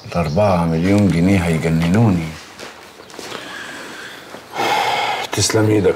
الأربعة مليون جنيه هيجننوني تسلم ايدك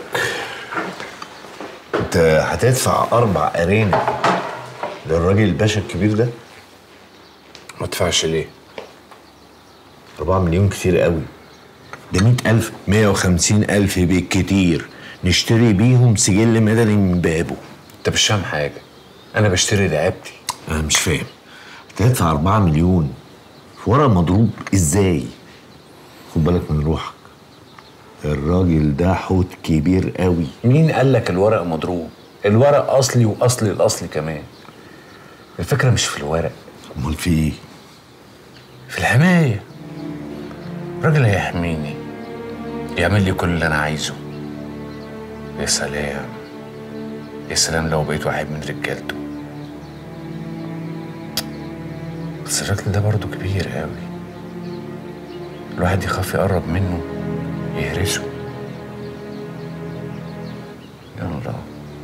انت هتدفع اربع ارانب للراجل الباشا الكبير ده ما تدفعش ليه؟ أربعة مليون كتير قوي ده مئة ألف مية وخمسين ألف بالكتير نشتري بيهم سجل مدني من بابه انت مش فاهم حاجة أنا بشتري رقبتي أنا مش فاهم هتدفع أربعة مليون في ورق مضروب إزاي؟ خد بالك من روحك الراجل ده حوت كبير قوي مين قال لك الورق مضروب؟ الورق أصلي وأصلي الأصلي كمان الفكرة مش في الورق امال في ايه؟ في الحماية الراجل هيحميني يعمل لي كل اللي أنا عايزه يا سلام يا سلام لو بقيت واحد من رجالته بس الراجل ده برضه كبير قوي الواحد يخاف يقرب منه يهرسه يلا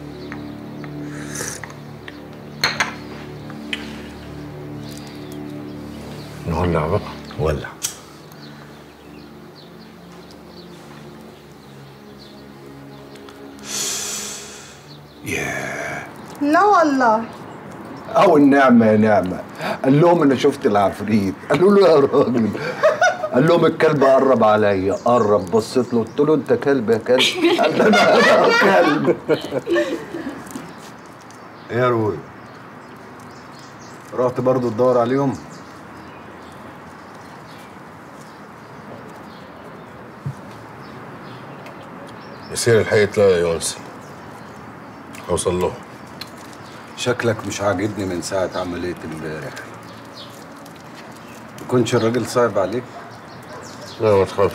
نولع بقى ولع لا والله او النعمه يا نعمه قال لهم انا شفت العفريت قالوا له يا راجل قال لهم الكلب قرب عليا قرب بصيت له قلت له انت كلب يا كلب قال لي انا أنا كلب ايه يا روي رحت برضو تدور عليهم يصير الحقيقة لا يا يونس اوصل له شكلك مش عاجبني من ساعة عملية امبارح يكونش الراجل صعب عليك لا ما تخافش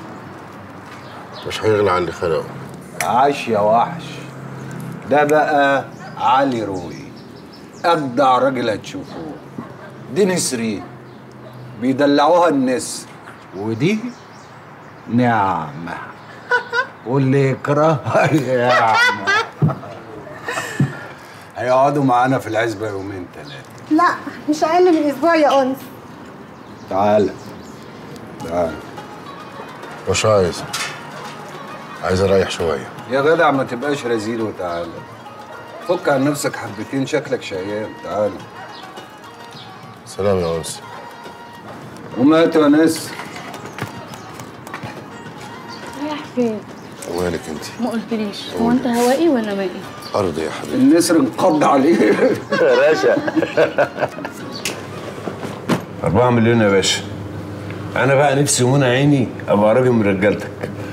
مش هيغلى على اللي خلقه عاش يا وحش ده بقى علي روي اجدع راجل هتشوفوه دي نسرين بيدلعوها النسر ودي نعمة واللي يكرهها يعمة هيقعدوا معانا في العزبة يومين ثلاثة لا مش اقل من اسبوع يا انس تعالى تعالى مش عايز عايز اريح شوية يا جدع ما تبقاش رزيل وتعالى فك عن نفسك حبتين شكلك شيان تعالى سلام يا انس ومات يا نسر رايح فين؟ وينك انت ما قلتليش هو انت هوائي ولا مائي؟ ارضي يا حبيبي النسر انقض عليه باشا أربعة مليون يا باشا أنا بقى نفسي ومنى عيني أبقى راجل من رجالتك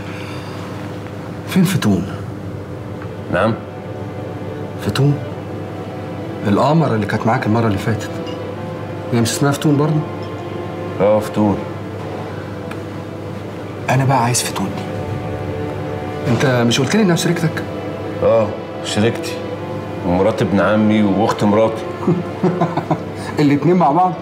فين فتون؟ نعم فتون؟ القمر اللي كانت معاك المرة اللي فاتت هي مش اسمها فتون برضه؟ اه فتون أنا بقى عايز فتون دي أنت مش قلت لي إنها شريكتك؟ اه شريكتي ومرات ابن عمي واخت مراتي الاتنين مع بعض؟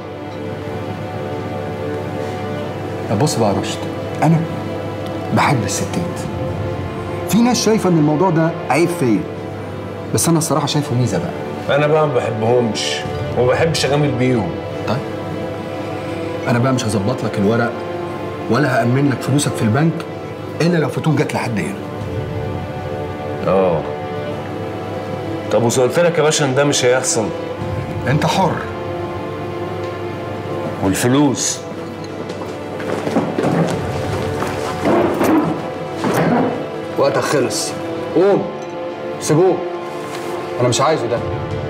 طب بص بقى يا رشد أنا بحب الستات في ناس شايفة إن الموضوع ده عيب فيا بس أنا الصراحة شايفه ميزة بقى أنا بقى ما بحبهمش وما بحبش أجامل بيهم طيب انا بقى مش هظبط لك الورق ولا هامن لك فلوسك في البنك الا لو فتون جت لحد هنا اه طب وقلت لك يا باشا إن ده مش هيحصل انت حر والفلوس وقتك خلص قوم سيبوه انا مش عايزه ده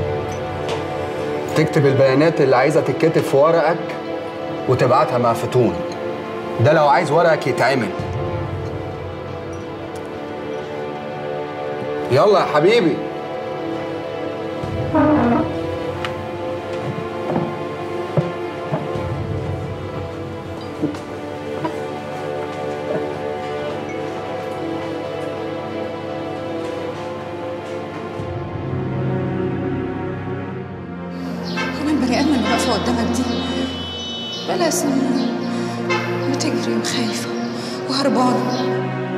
تكتب البيانات اللي عايزه تتكتب في ورقك وتبعتها مع فتون ده لو عايز ورقك يتعمل يلا يا حبيبي أنا البني آدمة اللي واقفة قدامك دي بلا سنين بتجري وخايفة وهربانة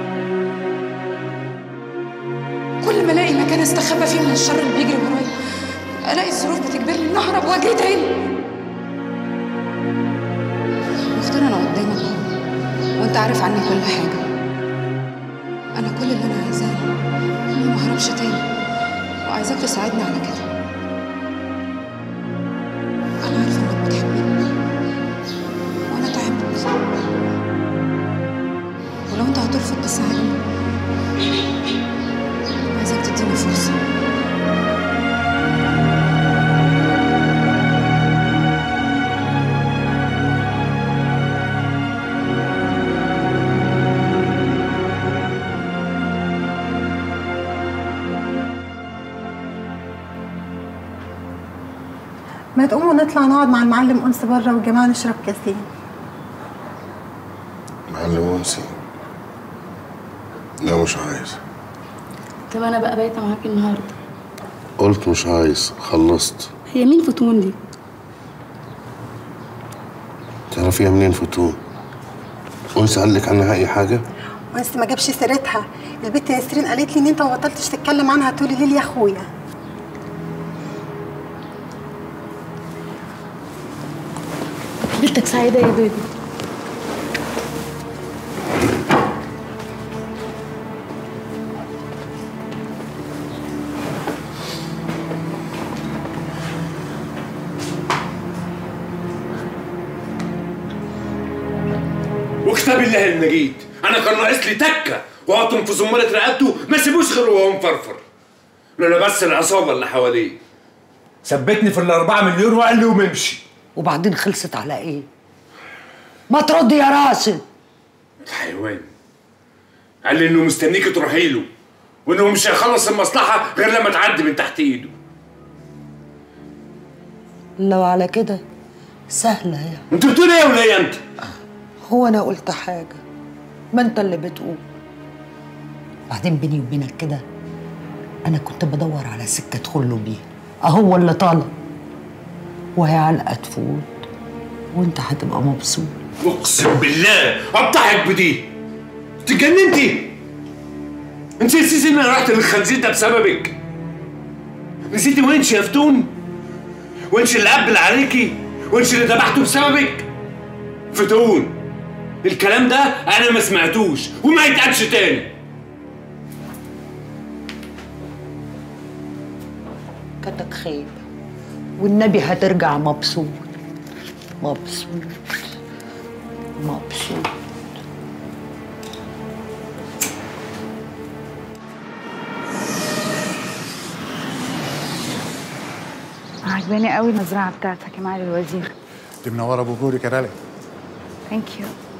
كل ما ألاقي مكان أستخبى فيه من الشر اللي بيجري ورايا ألاقي الظروف بتجبرني إني أهرب وأجري تاني عارف عني كل حاجة أنا كل اللي أنا عايزاه إني ما أهربش تاني وعايزاك تساعدني على كده أنا عارفة إنك بتحبني وأنا تعبت ولو أنت هترفض تساعدني عايزاك تديني فرصة ما تقوموا نطلع نقعد مع المعلم أنس بره والجماعة نشرب كاسين معلم انسي لا مش عايز طب انا بقى بايته معاك النهارده قلت مش عايز خلصت هي مين فتون دي تعرفيها منين فتون انسي قال لك عنها اي حاجه أنس ما جابش سيرتها البت ياسرين قالت لي إن أنت ما بطلتش تتكلم عنها طول الليل يا أخويا ليلتك سعيده يا بيبي وكتاب الله المجيد انا كان ناقص لي تكه واقطم في زمالة رقبته ما سيبوش غير وهو مفرفر لولا بس العصابه اللي حواليه ثبتني في الأربعة مليون وقال لي قوم امشي وبعدين خلصت على ايه؟ ما ترد يا راشد حيوان قال لي انه مستنيك تروحي له وانه مش هيخلص المصلحه غير لما تعدي من تحت ايده لو على كده سهلة يا انت بتقول ايه يا وليه انت؟ هو انا قلت حاجة ما انت اللي بتقول بعدين بيني وبينك كده انا كنت بدور على سكة ادخل له بيها اهو اللي طالع وهي علقة تفوت وانت هتبقى مبسوط اقسم بالله اضحك بدي اتجننتي انت نسيتي ان انا رحت للخنزير ده بسببك نسيتي وينش يا فتون وينش اللي قبل عليكي وينش اللي ذبحته بسببك فتون الكلام ده انا ما سمعتوش وما يتقالش تاني كتك خيبة والنبي هترجع مبسوط مبسوط مبسوط عجباني قوي المزرعه بتاعتك يا معالي الوزير دي منوره بوجودك يا رالي ثانك يو